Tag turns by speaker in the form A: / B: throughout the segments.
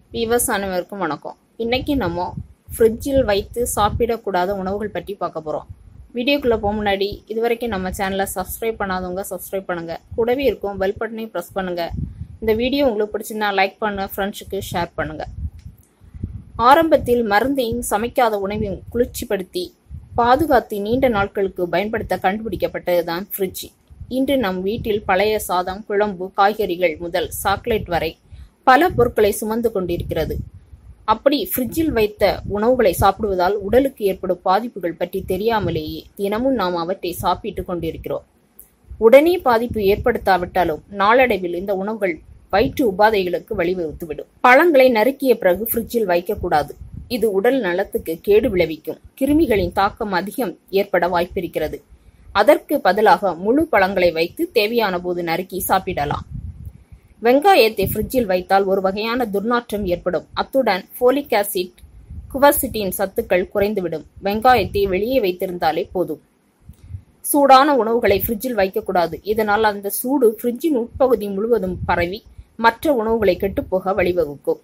A: viewers அனைவருக்கும் வணக்கம் இன்னைக்கு நம்ம ஃப்ரிட்ஜில் வைத்து சாப்பிடக்கூடாத உணவுகள் பற்றி பார்க்க போகிறோம் வீடியோக்குள்ளே போக முன்னாடி இது வரைக்கும் நம்ம சேனலை சப்ஸ்கிரைப் பண்ணாதவங்க சப்ஸ்கிரைப் பண்ணுங்கள் கூடவே இருக்கும் பெல் பட்டனையும் ப்ரெஸ் பண்ணுங்கள் இந்த வீடியோ உங்களுக்கு பிடிச்சிருந்தா லைக் பண்ணுங்கள் ஃப்ரெண்ட்ஸுக்கு ஷேர் பண்ணுங்கள் ஆரம்பத்தில் மருந்தையும் சமைக்காத உணவையும் குளிர்ச்சிப்படுத்தி பாதுகாத்து நீண்ட நாட்களுக்கு பயன்படுத்த கண்டுபிடிக்கப்பட்டது தான் ஃப்ரிட்ஜ் இன்று நம் வீட்டில் பழைய சாதம் குழம்பு காய்கறிகள் முதல் சாக்லேட் வரை பல பொருட்களை சுமந்து கொண்டிருக்கிறது அப்படி ஃப்ரிட்ஜில் வைத்த உணவுகளை சாப்பிடுவதால் உடலுக்கு ஏற்படும் பாதிப்புகள் பற்றி தெரியாமலேயே தினமும் நாம் அவற்றை சாப்பிட்டு கொண்டிருக்கிறோம் உடனே பாதிப்பு ஏற்படுத்தாவிட்டாலும் நாளடைவில் இந்த உணவுகள் வயிற்று உபாதைகளுக்கு வழிவகுத்துவிடும் பழங்களை நறுக்கிய பிறகு ஃப்ரிட்ஜில் வைக்கக்கூடாது இது உடல் நலத்துக்கு கேடு விளைவிக்கும் கிருமிகளின் தாக்கம் அதிகம் ஏற்பட வாய்ப்பிருக்கிறது அதற்கு பதிலாக முழு பழங்களை வைத்து தேவையான போது நறுக்கி சாப்பிடலாம் வெங்காயத்தை ஃப்ரிட்ஜில் வைத்தால் ஒரு வகையான துர்நாற்றம் ஏற்படும் அத்துடன் ஃபோலிக் ஆசிட் குவர்சிட்டின் சத்துக்கள் குறைந்துவிடும் வெங்காயத்தை வெளியே வைத்திருந்தாலே போதும் சூடான உணவுகளை ஃப்ரிட்ஜில் வைக்கக்கூடாது இதனால் அந்த சூடு ஃப்ரிட்ஜின் உட்பகுதி முழுவதும் பரவி மற்ற உணவுகளை கெட்டுப்போக வழிவகுக்கும்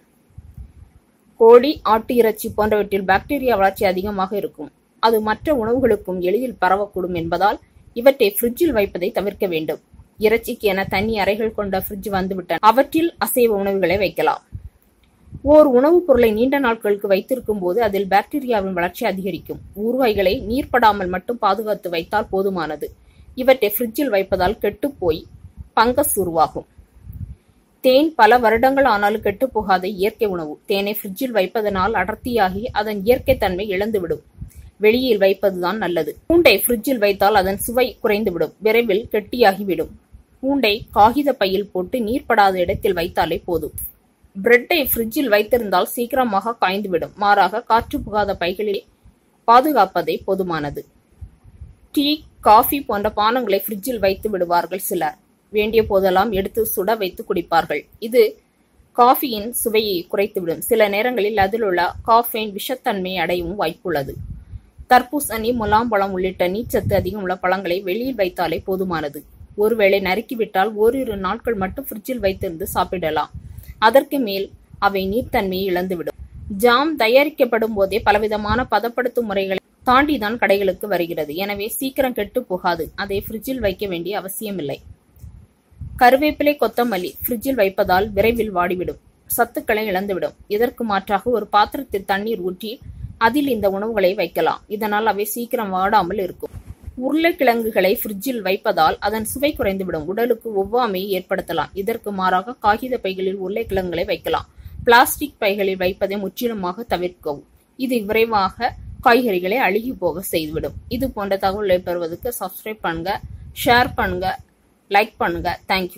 A: கோழி ஆட்டு இறைச்சி போன்றவற்றில் பாக்டீரியா வளர்ச்சி அதிகமாக இருக்கும் அது மற்ற உணவுகளுக்கும் எளிதில் பரவக்கூடும் என்பதால் இவற்றை ஃப்ரிட்ஜில் வைப்பதை தவிர்க்க வேண்டும் இறைச்சிக்கு என தனி அறைகள் கொண்ட ஃப்ரிட்ஜ் வந்துவிட்டன அவற்றில் அசைவ உணவுகளை வைக்கலாம் ஓர் உணவுப் பொருளை நீண்ட நாட்களுக்கு வைத்திருக்கும் போது அதில் பாக்டீரியாவின் வளர்ச்சி அதிகரிக்கும் ஊறுகாய்களை நீர்ப்படாமல் மட்டும் பாதுகாத்து வைத்தால் போதுமானது இவற்றை ஃப்ரிட்ஜில் வைப்பதால் கெட்டுப்போய் பங்கஸ் உருவாகும் தேன் பல வருடங்கள் ஆனாலும் கெட்டுப் போகாத இயற்கை உணவு தேனை ஃப்ரிட்ஜில் வைப்பதனால் அடர்த்தியாகி அதன் இயற்கை தன்மை இழந்துவிடும் வெளியில் வைப்பதுதான் நல்லது பூண்டை ஃப்ரிட்ஜில் வைத்தால் அதன் சுவை குறைந்துவிடும் விரைவில் கெட்டியாகிவிடும் பூண்டை காகித பையில் போட்டு நீர்ப்படாத இடத்தில் வைத்தாலே போதும் பிரெட்டை ஃப்ரிட்ஜில் வைத்திருந்தால் சீக்கிரமாக காய்ந்துவிடும் மாறாக காற்று புகாத பைகளில் பாதுகாப்பதே போதுமானது டீ காஃபி போன்ற பானங்களை ஃப்ரிட்ஜில் வைத்து விடுவார்கள் சிலர் வேண்டிய போதெல்லாம் எடுத்து சுட வைத்து குடிப்பார்கள் இது காஃபியின் சுவையை குறைத்துவிடும் சில நேரங்களில் அதிலுள்ள காஃபைன் விஷத்தன்மை அடையவும் வாய்ப்புள்ளது தர்பூசணி முலாம்பழம் உள்ளிட்ட நீர்ச்சத்து அதிகம் உள்ள பழங்களை வெளியில் வைத்தாலே போதுமானது ஒருவேளை நறுக்கிவிட்டால் ஓரிரு நாட்கள் மட்டும் ஃப்ரிட்ஜில் வைத்திருந்து சாப்பிடலாம் அதற்கு மேல் அவை நீர்த்தன்மையை இழந்துவிடும் ஜாம் தயாரிக்கப்படும் போதே பலவிதமான பதப்படுத்தும் முறைகளை தாண்டிதான் கடைகளுக்கு வருகிறது எனவே சீக்கிரம் கெட்டு போகாது அதை ஃப்ரிட்ஜில் வைக்க வேண்டிய அவசியமில்லை கருவேப்பிலை கொத்தமல்லி ஃப்ரிட்ஜில் வைப்பதால் விரைவில் வாடிவிடும் சத்துக்களை இழந்துவிடும் இதற்கு மாற்றாக ஒரு பாத்திரத்தில் தண்ணீர் ஊற்றி அதில் இந்த உணவுகளை வைக்கலாம் இதனால் அவை சீக்கிரம் வாடாமல் இருக்கும் உருளைக்கிழங்குகளை ஃப்ரிட்ஜில் வைப்பதால் அதன் சுவை குறைந்துவிடும் உடலுக்கு ஒவ்வாமையை ஏற்படுத்தலாம் இதற்கு மாறாக காகித பைகளில் உருளைக்கிழங்குகளை வைக்கலாம் பிளாஸ்டிக் பைகளில் வைப்பதை முற்றிலுமாக தவிர்க்கவும் இது விரைவாக காய்கறிகளை அழுகி போக செய்துவிடும் இது போன்ற தகவல்களை பெறுவதற்கு சப்ஸ்கிரைப் பண்ணுங்க ஷேர் பண்ணுங்க லைக் பண்ணுங்க தேங்க்யூ